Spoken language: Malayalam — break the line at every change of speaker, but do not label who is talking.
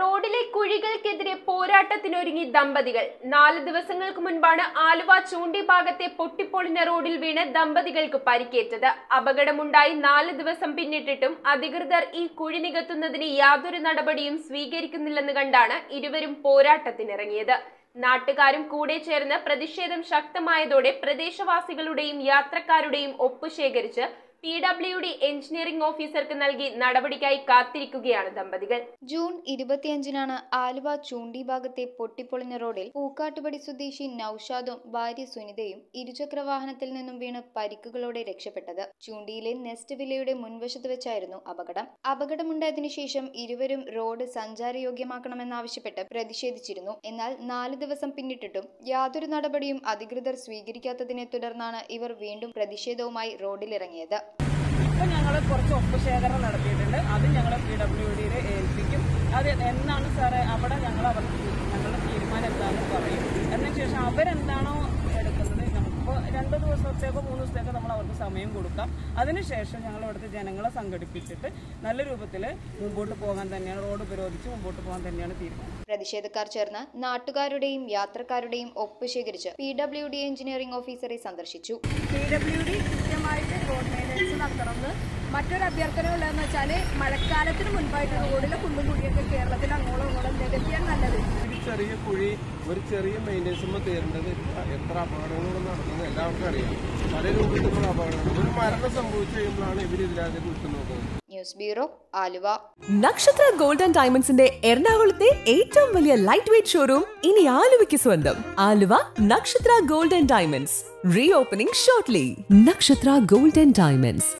റോഡിലെ കുഴികൾക്കെതിരെ പോരാട്ടത്തിനൊരുങ്ങി ദമ്പതികൾ നാല് ദിവസങ്ങൾക്ക് മുൻപാണ് ആലുവ ചൂണ്ടി ഭാഗത്തെ പൊട്ടിപ്പൊളിഞ്ഞ റോഡിൽ വീണ് ദമ്പതികൾക്ക് പരിക്കേറ്റത് അപകടമുണ്ടായി നാല് ദിവസം പിന്നിട്ടിട്ടും അധികൃതർ ഈ കുഴി നികത്തുന്നതിന് യാതൊരു നടപടിയും സ്വീകരിക്കുന്നില്ലെന്ന് കണ്ടാണ് ഇരുവരും പോരാട്ടത്തിനിറങ്ങിയത് നാട്ടുകാരും കൂടെ ചേർന്ന് പ്രതിഷേധം ശക്തമായതോടെ പ്രദേശവാസികളുടെയും യാത്രക്കാരുടെയും ഒപ്പ് ശേഖരിച്ച് പി ഡബ്ല്യു ഡി എഞ്ചിനീയറിംഗ് ഓഫീസർക്ക് നൽകി നടപടിക്കായി കാത്തിരിക്കുകയാണ് ദമ്പതികൾ
ജൂൺ ഇരുപത്തിയഞ്ചിനാണ് ആലുവ ചൂണ്ടി ഭാഗത്തെ പൊട്ടിപ്പൊളിഞ്ഞ റോഡിൽ പൂക്കാട്ടുപടി സ്വദേശി നൌഷാദും ഭാര്യ സുനിതയും ഇരുചക്ര വാഹനത്തിൽ നിന്നും വീണ് പരിക്കുകളോടെ രക്ഷപ്പെട്ടത് ചൂണ്ടിയിലെ നെസ്റ്റ് വില്ലയുടെ മുൻവശത്ത് വെച്ചായിരുന്നു അപകടം അപകടമുണ്ടായതിനു ശേഷം ഇരുവരും റോഡ് സഞ്ചാരയോഗ്യമാക്കണമെന്നാവശ്യപ്പെട്ട് പ്രതിഷേധിച്ചിരുന്നു എന്നാൽ നാല് ദിവസം പിന്നിട്ടിട്ടും യാതൊരു നടപടിയും അധികൃതർ സ്വീകരിക്കാത്തതിനെ തുടർന്നാണ് ഇവർ വീണ്ടും പ്രതിഷേധവുമായി റോഡിലിറങ്ങിയത്
ഇപ്പം ഞങ്ങൾ കുറച്ച് ഒപ്പ് ശേഖരണം നടത്തിയിട്ടുണ്ട് അത് ഞങ്ങൾ പി ഡബ്ല്യു ഡിയിൽ ഏൽപ്പിക്കും അത് എന്നാണ് സാറേ അവിടെ ഞങ്ങൾ അവർക്ക് ഞങ്ങളുടെ തീരുമാനം എന്താണെന്ന് പറയും എന്നതിന് ശേഷം അവരെന്താണോ എടുക്കുന്നത് നമുക്കിപ്പോൾ രണ്ട് ദിവസത്തേക്കോ മൂന്ന് ദിവസത്തേക്കോ നമ്മൾ അവർക്ക് സമയം കൊടുക്കാം അതിനുശേഷം ഞങ്ങൾ ഇവിടുത്തെ ജനങ്ങളെ സംഘടിപ്പിച്ചിട്ട് നല്ല രൂപത്തിൽ മുമ്പോട്ട് പോകാൻ തന്നെയാണ് റോഡ് ഉപരോധിച്ച് മുമ്പോട്ട് പോകാൻ തന്നെയാണ് തീരുമാനം
പ്രതിഷേധക്കാർ ചേർന്ന് നാട്ടുകാരുടെയും യാത്രക്കാരുടെയും ഒപ്പ് ശേഖരിച്ച് പി ഡബ്ല്യു ഡി എഞ്ചിനീയറിംഗ് ഓഫീസറെ സന്ദർശിച്ചു
പി ഡബ്ല്യു ഡി കൃത്യമായിട്ട് റോഡ് മെയിൻ്റനൻസ് നടത്തണമെന്ന് മറ്റൊരു അഭ്യർത്ഥന ഉള്ളതെന്ന് വെച്ചാൽ മഴക്കാലത്തിന് മുൻപായിട്ട് റോഡിലെ കുണ്ടും കുഴിയൊക്കെ കേരളത്തിൽ അങ്ങോളം ഇങ്ങോളം നികത്തിയാൽ നല്ലത്
ഒരു ചെറിയ കുഴി ഒരു ചെറിയ മെയിൻ്റെനൻസുമ്പോൾ തീരേണ്ടത് എത്ര അപകടങ്ങൾ നടക്കുന്നത് എല്ലാവർക്കും അറിയാം പല രൂപത്തിലുള്ള അപകടങ്ങൾ ഒരു മരണം സംഭവിച്ചു കഴിയുമ്പോഴാണ് ഇവർ ഇതിനകത്ത് വിട്ടുനോക്കുന്നത്
news bureau Aluva
Nakshatra gold and ഡയമണ്ട്സിന്റെ എറണാകുളത്തെ ഏറ്റവും വലിയ ലൈറ്റ് വെയിറ്റ് ഷോറൂം ഇനി ആലുവയ്ക്ക് സ്വന്തം Aluva Nakshatra gold and diamonds reopening shortly Nakshatra gold and diamonds